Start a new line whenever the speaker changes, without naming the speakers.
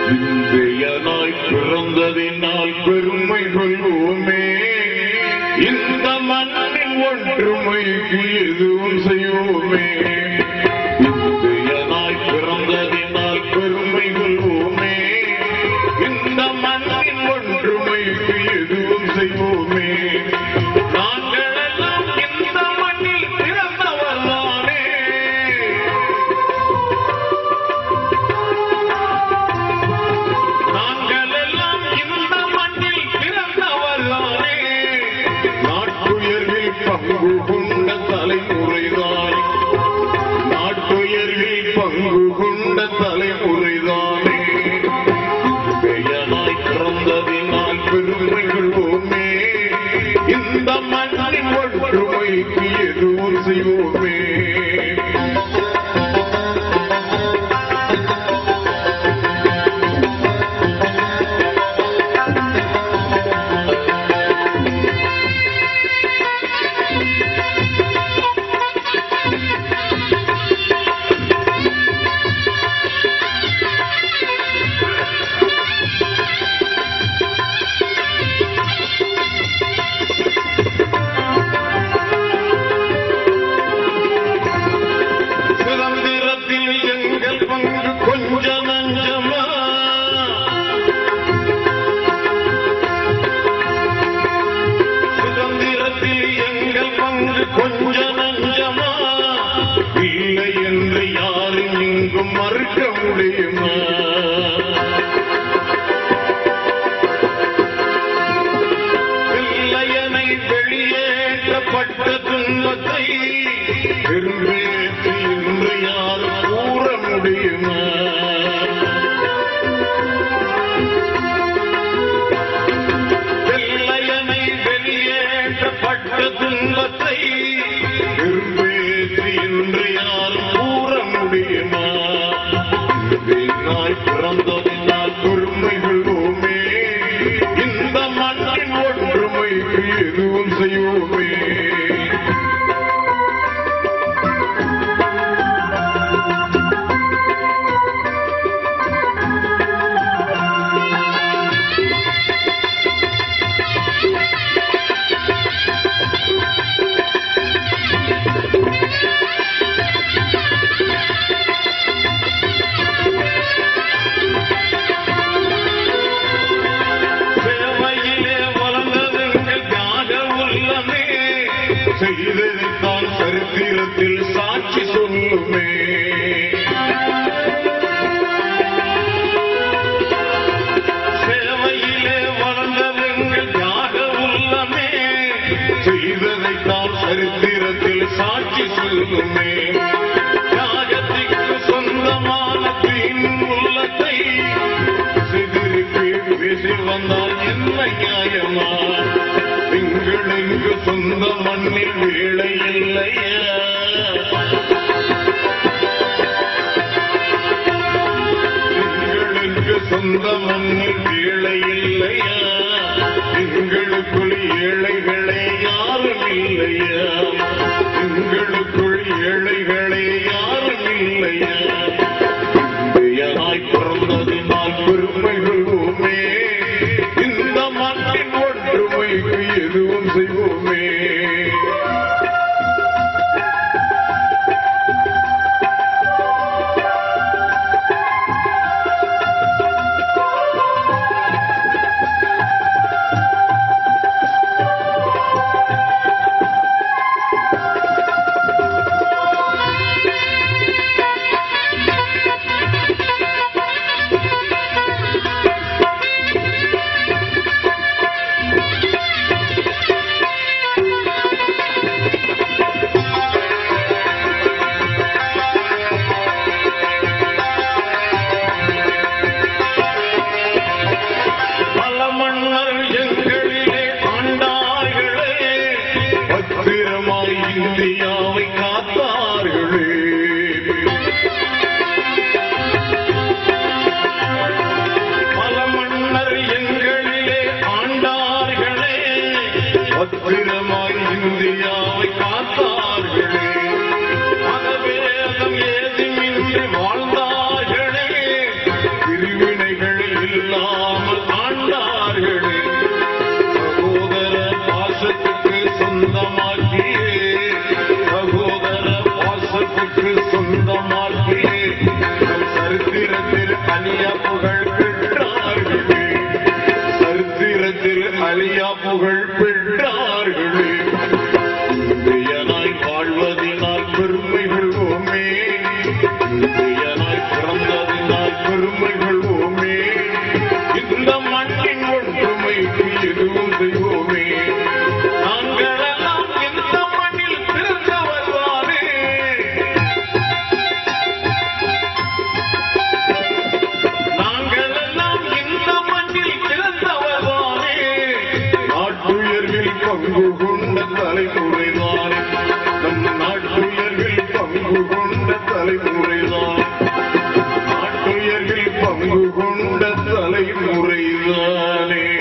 இன்றையனாய் பிறந்ததினால் பெருமை கொள்வோமே இந்த மண்ணின் ஒற்றுமைக்கு எதுவும் செய்வோமே இன்றையனாய் பிறந்ததினால் பெருமை கொள்வோமே இந்த மண்ணின் ஒற்றுமைக்கு எதுவும் செய்வோமே நாங்களெல்லாம் இந்த மண்ணில் பிறந்தவர்தானே நாங்களெல்லாம் இந்த மண்ணில் பிறந்தவர்தானே நாட்டுயர்வில் பங்கு கொண்ட தலைமுறைதான் நாட்டுயர்வில் பங்கு கொண்ட தலைமுறைதானே பெயராய் பிறந்ததினால் பெருமை கொள்வோமே இந்த மண்ணின் ஒற்றுமைக்கு எதுவும் செய்வோமே சுதந்திரத்தில் எங்கள் பங்கு கொஞ்ச நஞ்சமா சுதந்திரத்தில் எங்கள் பங்கு கொஞ்ச நஞ்சமா இல்லை என்று யாரும் இங்கும் மறுக்க முடியுமா பிள்ளையனை வெளியேற்றப்பட்ட துன்பத்தை பெரும்பேற்றி இன்று யாரும் கூற முடியுமா பிள்ளையனை வெளியேற்றப்பட்ட துன்பத்தை பெரும்பேற்றி இன்று யாரும் கூற முடியுமா நாய் பிறந்ததினால் பெருமை கொள்வோமே இந்த மண்ணின் ஒற்றுமைக்கு எதுவும் செய்வோமே சேவையிலே வளர்ந்ததெங்கள் தியாக உள்ளமே செய்ததைத்தான் சரித்திரத்தில் சாட்சி சொல்லுமே சேவையிலே வளர்ந்ததெங்கள் தியாக உள்ளமே செய்ததைத்தான் சரித்திரத்தில் சாட்சி சொல்லுமே தியாகத்திற்கு சொந்தமான தீன் உள்ளத்தை சிதறிப்பி பேசி வந்தால் என்ன நியாயமா எங்களுக்கு சொந்த மண்ணில் வேலை இல்லையா எங்களுக்கு சொந்த மண்ணில் வேலை இல்லையா எங்களுக்குள் ஏழைகளே யாரும் இல்லையா எங்களுக்குள் ஏழைகளே யாரும் இல்லையா பெயராய் பிறந்ததினால் பெருமை கொள்வோமே இந்த மண்ணின் ஒற்றுமைக்கு எதுவும் செய்வோமே பெருமைகள் ஓமே இந்த மண்ணின் ஒற்றுமைக்கு எதுவும் செய்வோமே நாங்களெல்லாம் இந்த மண்ணில் பிறந்தவர்தானே நாங்களெல்லாம் இந்த மண்ணில் பிறந்தவர்தானே நாட்டுயர்வில் பங்கு கொண்ட தலைமுறைதான் நம் நாட்டுயர்வில் பங்கு கொண்ட தலைமுறைதான் நாட்டுயர்வில் பங்கு கொண்ட தலைமுறைதானே